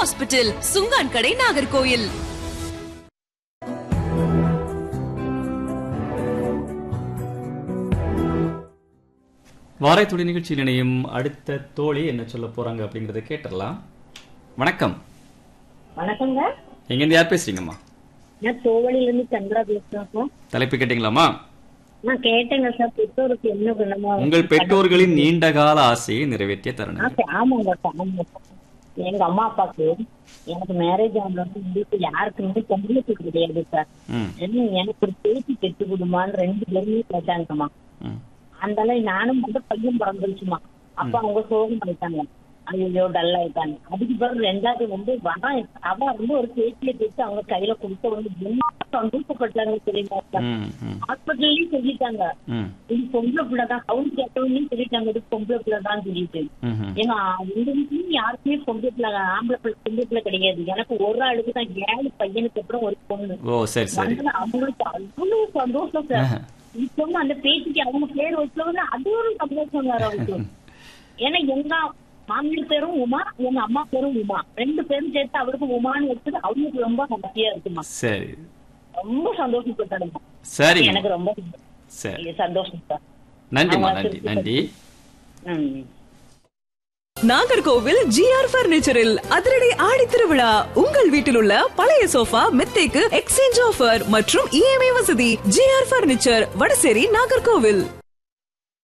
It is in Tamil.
ஹாஸ்பிட்டல் சுங்கான் கடை நாகர்கோயில் வாரைத்துளி நிகழ்ச்சியில் இணையும் அடுத்த தோழி என்ன சொல்ல போறாங்க அப்படிங்கறத கேட்டுடலாம் வணக்கம் வணக்கங்க எங்கேருந்து யார் பேசுறீங்கம்மா நான் தோவழியில இருந்து சந்திரா பேசுறேன் சார் தலைப்பு கேட்டீங்களாம்மா நான் கேட்டேங்க சார் பெற்றோருக்கு என்ன பண்ணணுமோ உங்கள் பெற்றோர்களின் நீண்ட கால ஆசையை நிறைவேற்றிய தருணம் ஆ, ஆமாங்க சார் ஆமாங்க சார். எங்க அம்மா அப்பாக்கு எனக்கு மேரேஜ் ஆனது உங்களுக்கு யாருக்குமே பொம்பளைக்கு கிடையாது சார் ம் என்ன எனக்கு ஒரு பேச்சு கெட்டு கொடுமான்னு ரெண்டு பேருமே கேட்டாங்கம்மா ம் அந்த அளவு நானும் வந்து பையன் பிறந்துருச்சுமா அப்ப அவங்க சோகம் பண்ணிட்டாங்க ஐயோ டல் ஆயிட்டாங்க அதுக்கு பிறகு ரெண்டாவது வந்து வரேன் அவ வந்து ஒரு பேச்சியை பேசி அவங்க கையில கொடுத்த வந்து என்ன சந்தோஷப்பட்டாங்க தெரியுமா சார் ம் ம் ஹாஸ்பிட்டல்லயும் சொல்லிட்டாங்க ம் இது பொம்பளை பிள்ளைதான் ஹவுஸ் கேட்டவங்களையும் சொல்லிட்டாங்க இது பொம்பளை பிள்ளைதான் சொல்லிட்டு ம் ம் ஏன்னா எங்க வீட்லயும் யாருக்குமே பொம்பளை பிள்ளை ஆம்பளை பிள்ளை பொம்பளை பிள்ளை கிடையாது எனக்கு ஒரு ஆளுக்கு தான் ஏழு பையனுக்கு அப்புறம் ஒரு பொண்ணு ஓ சரி சரி வந்து அவங்களுக்கு அவ்வளவு சந்தோஷம் சார் இப்போ அந்த பேத்திக்கு அவங்க பேர் வச்சவங்க அது ஒரு சந்தோஷம் வேற அவங்களுக்கு ஏன்னா எங்க மாமியார் பேரும் உமா எங்க அம்மா பேரும் உமா ரெண்டு பேரும் சேர்த்து அவருக்கு உமான்னு வச்சது அவங்களுக்கு ரொம்ப ஹாப்பியா இருக்குமா சரி ரொம்ப சந்தோஷப்பட்டாங்க சரிங்க எனக்கு ரொம்ப சரி சந்தோஷம் சார் நன்றிம்மா அவங்க நன்றி நன்றி ம் நாகர்கோவில் ஜிஆர் பர்னிச்சரில் அதிரடி ஆடி திருவிழா உங்கள் வீட்டில் உள்ள பழைய சோஃபா மெத்தைக்கு எக்ஸ்சேஞ்ச் ஆஃபர் மற்றும் இஎம்ஐ வசதி ஜிஆர் பர்னிச்சர் வடசேரி நாகர்கோவில்